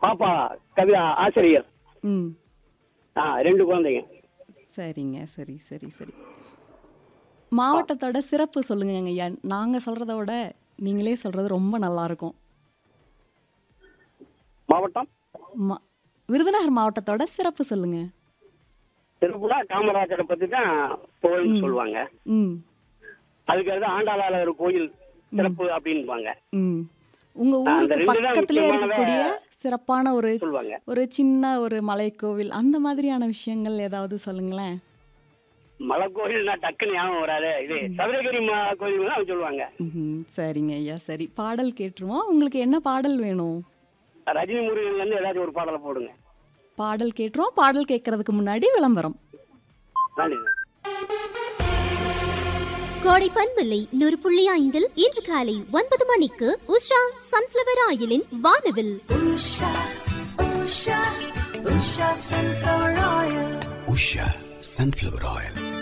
பாப்பா கவிதா ஆசிரியர் ம் ஆ ரெண்டு குழந்தைங்க சரிங்க சரி சரி சரி மாவட்டத்தோட சிறப்பு சொல்லுங்க ஐயா நாங்க சொல்றத விட நீங்களே சொல்றது ரொம்ப நல்லா இருக்கும் மாவட்டம் மா- விருதுநகர் மாவட்டத்தோட சிறப்பு சொல்லுங்க திருப்புலா காமராஜரை பத்தி தான் புகழ்னு சொல்லுவாங்க ம் அதுக்கு அடுத்து ஆண்டாளாளர் கோயில் சிறப்பு அப்படின்பாங்க ம் உங்க அந்த ஊருக்கு ரெண்டு தான் பக்கத்திலே முக்கியமானத இருக்கக்கூடிய சிறப்பான ஒரு சொல்லுவாங்க ஒரு சின்ன ஒரு மலைக்கோவில் அந்த மாதிரியான விஷயங்கள் ஏதாவது சொல்லுங்களேன் மலை கோயில்னா டக்குன்னு ஞாபகம் வராது இது சதுரகிரி ம- கோயில் தான் சொல்லுவாங்க ம்ஹும். சரிங்க ஐயா சரி பாடல் கேட்டுருவோம் உங்களுக்கு என்ன பாடல் வேணும் ரஜினி முருகன்ல இருந்து ஏதாச்சும் ஒரு பாடலை போடுங்க பாடல் கேட்டுருவோம் பாடல் கேட்கறதுக்கு முன்னாடி விளம்பரம் நன்றி கோடை பண்பில்லை நூறு புள்ளி ஐந்தில் இன்று காலை ஒன்பது மணிக்கு உஷா சன்ஃபிளவர் ஆயிலின் வானவில் Usha, Usha, Usha sunflower oil. Usha sunflower oil